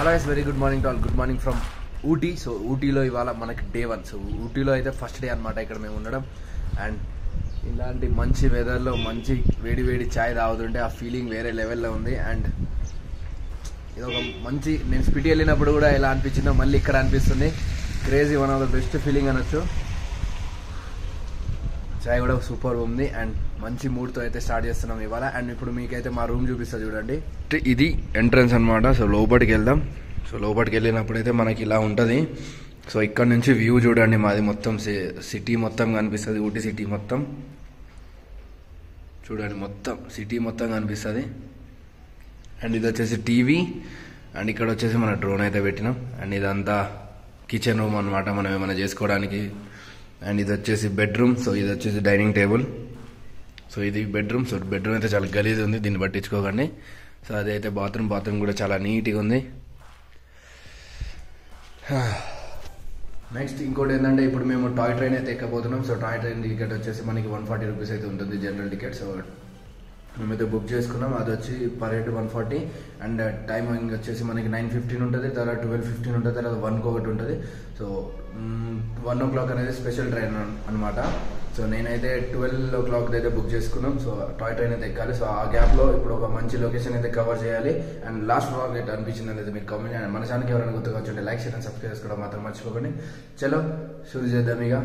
hello yes very good morning to all good morning from Ooty so ఊటీలో ఇవాళ మనకి day one so ఊటీలో అయితే ఫస్ట్ డే అనమాట ఇక్కడ మేము ఉండడం అండ్ ఇలాంటి మంచి వెదర్లో మంచి వేడి వేడి ఛాయ్ తాగుతుంటే ఆ ఫీలింగ్ వేరే లెవెల్లో ఉంది అండ్ ఇది ఒక మంచి నేను స్పిటి వెళ్ళినప్పుడు కూడా ఎలా అనిపించిందో మళ్ళీ ఇక్కడ అనిపిస్తుంది crazy one of the best feeling అనొచ్చు చాయ్ కూడా సూపర్ ఉంది అండ్ మంచి మూడ్తో అయితే స్టార్ట్ చేస్తున్నాం ఇవాళ అండ్ ఇప్పుడు మీకైతే మా రూమ్ చూపిస్తా చూడండి ఇది ఎంట్రన్స్ అన్నమాట సో లోపలికి వెళ్దాం సో లోపలికి వెళ్ళినప్పుడు అయితే మనకి ఇలా ఉంటుంది సో ఇక్కడ నుంచి వ్యూ చూడండి మాది మొత్తం సిటీ మొత్తం కనిపిస్తుంది ఊటీ సిటీ మొత్తం చూడండి మొత్తం సిటీ మొత్తం కనిపిస్తుంది అండ్ ఇది వచ్చేసి టీవీ అండ్ ఇక్కడ వచ్చేసి మన డ్రోన్ అయితే పెట్టినాం అండ్ ఇదంతా కిచెన్ రూమ్ అనమాట మనం ఏమైనా చేసుకోవడానికి అండ్ ఇది వచ్చేసి బెడ్రూమ్ సో ఇది వచ్చేసి డైనింగ్ టేబుల్ సో ఇది బెడ్రూమ్ సో బెడ్రూమ్ అయితే చాలా గలీజ్ ఉంది దీన్ని పట్టించుకోకండి సో అదైతే బాత్రూమ్ బాత్రూమ్ కూడా చాలా నీట్గా ఉంది నెక్స్ట్ ఇంకోటి ఏంటంటే ఇప్పుడు మేము టాయ్ ట్రైన్ అయితే ఎక్కబోతున్నాం సో టాయ్ ట్రైన్ టికెట్ వచ్చేసి మనకి వన్ ఫార్టీ రూపీస్ అయితే ఉంటుంది జనరల్ టికెట్ సో మేమైతే బుక్ చేసుకున్నాం అది వచ్చి per head one forty and timing వచ్చేసి మనకి నైన్ ఫిఫ్టీన్ ఉంటుంది తర్వాత ట్వెల్వ్ ఫిఫ్టీన్ ఉంటుంది తర్వాత వన్కి ఒకటి ఉంటుంది సో వన్ ఓ క్లాక్ అనేది స్పెషల్ ట్రైన్ అనమాట సో నేనైతే ట్వెల్వ్ ఓ క్లాక్ అయితే బుక్ చేసుకున్నాం సో టాయ్ ట్రైన్ అయితే ఎక్కాలి సో ఆ గ్యాప్లో ఇప్పుడు ఒక మంచి లొకేషన్ అయితే కవర్ చేయాలి అండ్ లాస్ట్ వ్లాగ్ అయితే అనిపించింది అనేది మీరు కామెంట్ చేయండి మన ఛానల్కి ఎవరైనా కొత్తగా వచ్చి లైక్ చేయడం సబ్స్క్రైబ్ చేసుకోవడం మాత్రం మర్చిపోకండి చలో షురు చేద్దాం ఇక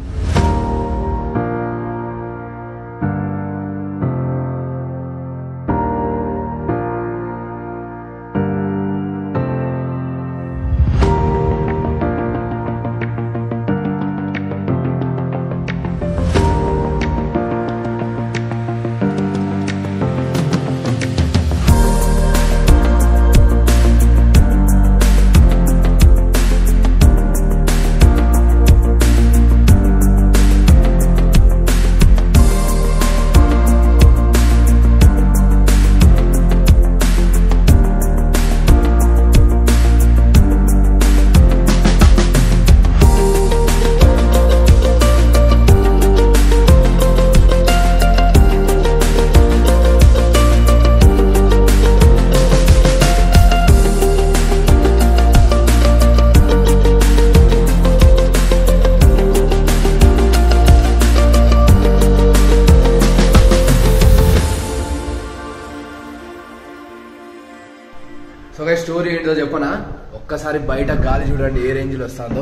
సో గై స్టోరీ ఏంటో చెప్పనా ఒక్కసారి బయట గాలి చూడండి ఏ రేంజ్లో వస్తుందో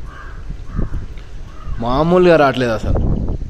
మామూలుగా రావట్లేదు అసలు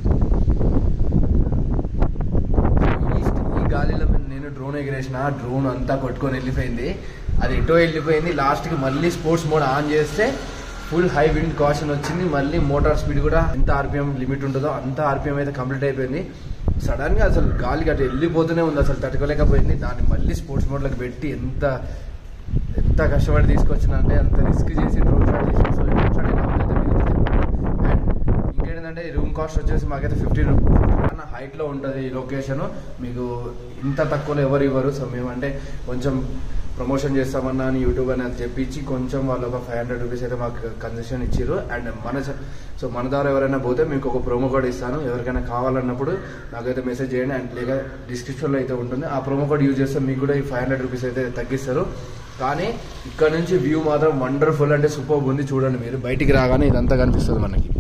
ఈ- ఈ గాలిలో నేను డ్రోన్ ఎగిరేసిన డ్రోన్ అంతా కొట్టుకొని వెళ్ళిపోయింది అది ఎటో వెళ్ళిపోయింది లాస్ట్కి మళ్ళీ స్పోర్ట్స్ మోడ్ ఆన్ చేస్తే ఫుల్ హై విండ్ కాషన్ వచ్చింది మళ్ళీ మోటార్ స్పీడ్ కూడా ఎంత ఆర్పిఎం లిమిట్ ఉంటుందో అంత ఆర్పిఎం అయితే కంప్లీట్ అయిపోయింది సడన్ గా అసలు గాలికి అటు వెళ్ళిపోతూనే ఉంది అసలు తట్టుకోలేకపోయింది దాన్ని మళ్ళీ స్పోర్ట్స్ మోడ్లోకి పెట్టి ఎంత ఎంత కష్టపడి తీసుకొచ్చిన అంటే అంత రిస్క్ చేసి డ్రోన్ షాట్ చేసి సో డ్రోన్ షాట్ ఎలా ఉందైతే మీరైతే చెప్పండి అండ్ ఇంకేంటంటే రూమ్ కాస్ట్ వచ్చేసి మాకైతే ఫిఫ్టీ అన్న హైట్లో ఉంటుంది ఈ లొకేషన్ మీకు ఇంత తక్కువలో ఎవరు ఇవ్వరు సో మేమంటే కొంచెం ప్రమోషన్ చేస్తామన్నా అని యూట్యూబ్ అని అది చెప్పించి కొంచెం వాళ్ళు ఒక ఫైవ్ హండ్రెడ్ రూపీస్ అయితే మాకు కన్సెషన్ ఇచ్చారు అండ్ మన చ- సో మన ద్వారా ఎవరైనా పోతే మీకు ఒక ప్రోమో కోడ్ ఇస్తాను ఎవరికైనా కావాలన్నప్పుడు నాకైతే మెసేజ్ చేయండి అండ్ లేక డిస్క్రిప్షన్లో అయితే ఉంటుంది ఆ ప్రోమో కోడ్ యూజ్ చేస్తే మీకు కూడా ఈ ఫైవ్ హండ్రెడ్ రూపీస్ అయితే తగ్గిస్తారు కానీ ఇక్కడ నుంచి వ్యూ మాత్రం వండర్ఫుల్ అంటే సూపర్ ఉంది చూడండి మీరు బయటికి రాగానే ఇదంతా కనిపిస్తుంది మనకి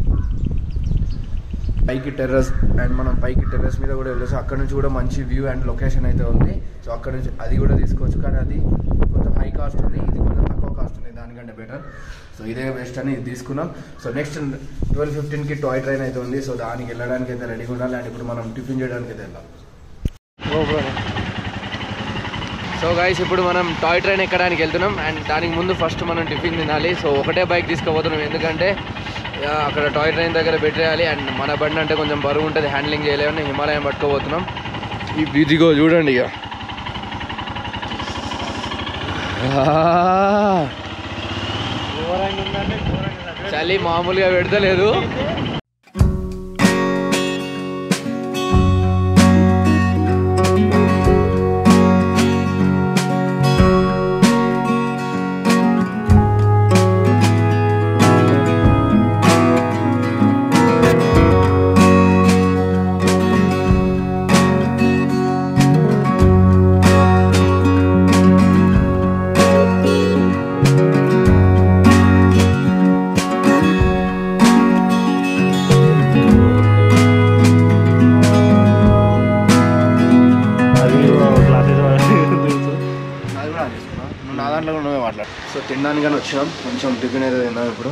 పైకి టెర్రస్ అండ్ మనం పైకి టెర్రస్ మీద కూడా వెళ్ళొచ్చు అక్కడ నుంచి కూడా మంచి వ్యూ అండ్ లొకేషన్ అయితే ఉంది సో అక్కడ నుంచి అది కూడా తీసుకోవచ్చు కానీ అది కొంచెం హై కాస్ట్ ఉంది ఇది కొంచెం తక్కువ కాస్ట్ ఉంది దానికంటే బెటర్ సో ఇదే బెస్ట్ అని ఇది తీసుకున్నాం సో నెక్స్ట్ ట్వెల్వ్ ఫిఫ్టీన్కి టాయ్ ట్రైన్ అయితే ఉంది సో దానికి వెళ్ళడానికి అయితే రెడీగా ఉండాలి అండ్ ఇప్పుడు మనం టిఫిన్ చేయడానికి అయితే వెళ్ళాలి సో గైస్ ఇప్పుడు మనం టాయ్ ట్రైన్ ఎక్కడానికి వెళ్తున్నాం అండ్ దానికి ముందు ఫస్ట్ మనం టిఫిన్ తినాలి సో ఒకటే బైక్ తీసుకుపోతున్నాం ఎందుకంటే ఆ, అక్కడ టాయ్ ట్రైన్ దగ్గర పెట్టేయాలి అండ్ మన బండి అంటే కొంచెం బరువు ఉంటుంది హ్యాండ్లింగ్ చేయలేమని హిమాలయం పట్టుకోబోతున్నాం ఈ ఇదిగో చూడండి ఇక ఆ, చలి మామూలుగా పెడతలేదు అవి క్లాసెస్ తెలుసు అది కూడా ఆన్ చేసుకున్నా నువ్వు నా దాంట్లో కూడా నువ్వే మాట్లాడు సో తినడానికని వచ్చినాం కొంచెం టిఫిన్ అయితే తిన్నాం ఇప్పుడు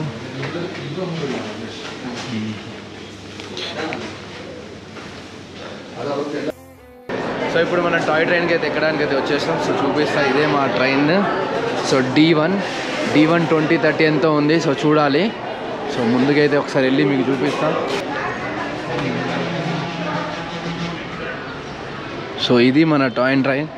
సో ఇప్పుడు మనం టాయ్ ట్రైన్కి అయితే ఎక్కడానికి అయితే వచ్చేసాం సో చూపిస్తా ఇదే మా train so D one D one twenty thirty ఎంతో ఉంది సో చూడాలి సో ముందుకైతే ఒకసారి వెళ్ళి మీకు చూపిస్తా సో ఇది మన టాయ్ ట్రైన్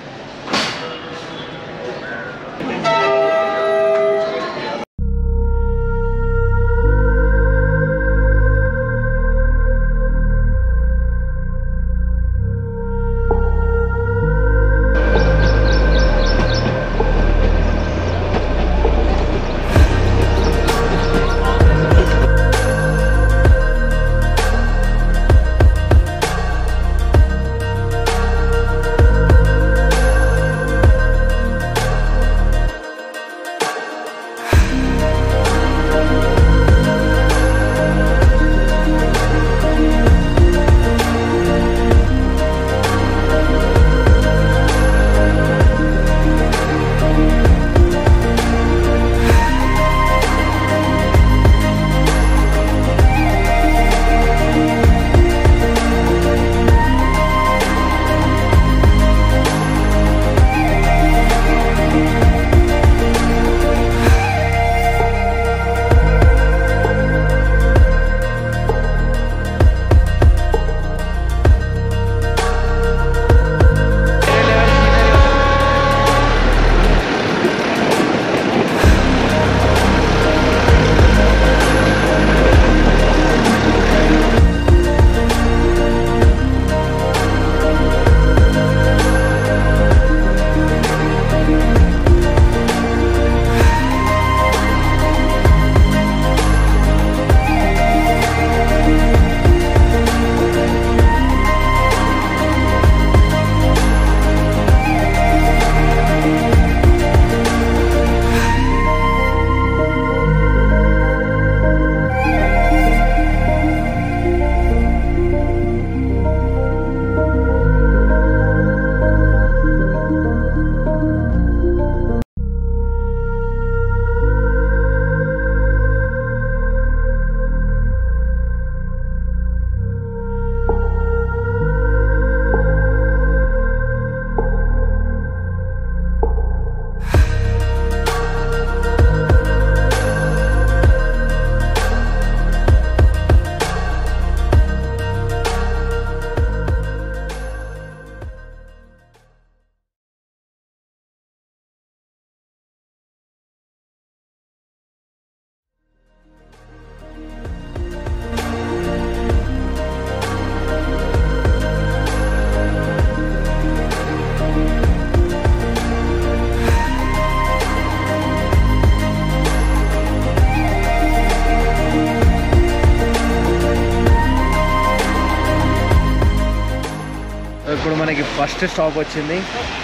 ఇప్పుడు మనకి ఫస్ట్ స్టాప్ వచ్చింది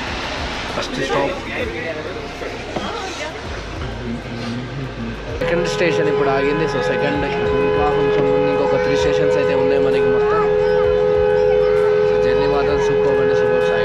ఫస్ట్ స్టాప్ సెకండ్ స్టేషన్ ఇప్పుడు ఆగింది సో సెకండ్ ఇంకా కొంచెం ముందు ఇంకొక త్రీ స్టేషన్స్ అయితే ఉన్నాయి మనకి మొత్తం సో జర్నీ మాత్రం సూపర్ అంటే సూపర్ సాయి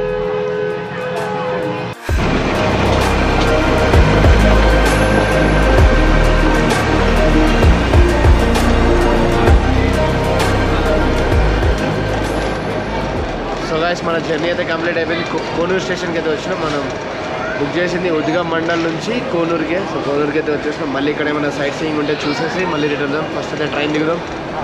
సో గాయస్ మన జర్నీ అయితే కంప్లీట్ అయిపోయింది కో- కోనూరు స్టేషన్కి అయితే వచ్చినాం మనం బుక్ చేసింది ఉద్గా మండల్ నుంచి కోనూరుకి సో కోనూరుకి అయితే వచ్చేసినాం మళ్ళీ ఇక్కడ ఏమైనా సైట్ సీయింగ్ ఉంటే చూసేసి మళ్ళీ రిటర్న్ అవుదాం ఫస్ట్ అయితే ట్రైన్ దిగుదాం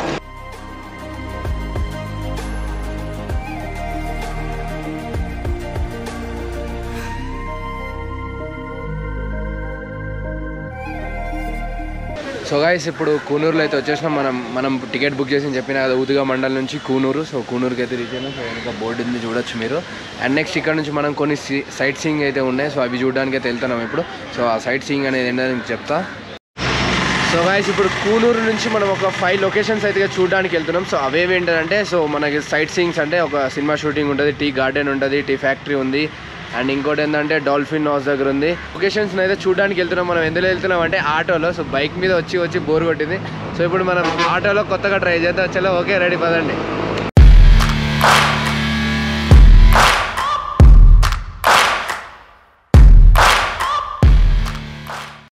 సో గాయస్ ఇప్పుడు కూనూరులో అయితే వచ్చేసినాం మనం మనం టికెట్ బుక్ చేసి చెప్పిన కదా ఉదుగా మండల్ నుంచి కూనూరు సో కూనూరుకి అయితే రీచ్ అయినాం సో వెనక బోర్డు ఉంది చూడొచ్చు మీరు అండ్ నెక్స్ట్ ఇక్కడ నుంచి మనం కొన్ని సైట్ సీయింగ్ అయితే ఉన్నాయి సో అవి చూడడానికి అయితే వెళ్తున్నాం ఇప్పుడు సో ఆ సైట్ సీయింగ్ అనేది ఏంటో నేను చెప్తా సో గాయస్ ఇప్పుడు కూనూరు నుంచి మనం ఒక ఫైవ్ లొకేషన్స్ అయితే చూడడానికి వెళ్తున్నాం సో అవేవి ఏంటంటే సో మనకి సైట్ సీయింగ్స్ అంటే ఒక సినిమా షూటింగ్ ఉంటుంది టీ గార్డెన్ ఉంటుంది టీ ఫ్యాక్టరీ ఉంది అండ్ ఇంకోటి ఏంటంటే డాల్ఫిన్ హౌస్ దగ్గర ఉంది లొకేషన్స్ అయితే చూడడానికి వెళ్తున్నాం మనం ఎందులో వెళ్తున్నాం అంటే ఆటోలో సో బైక్ మీద వచ్చి వచ్చి బోర్ కొట్టింది సో ఇప్పుడు మనం ఆటోలో కొత్తగా ట్రై చేద్దాం చలో ఓకే రెడీ పదండి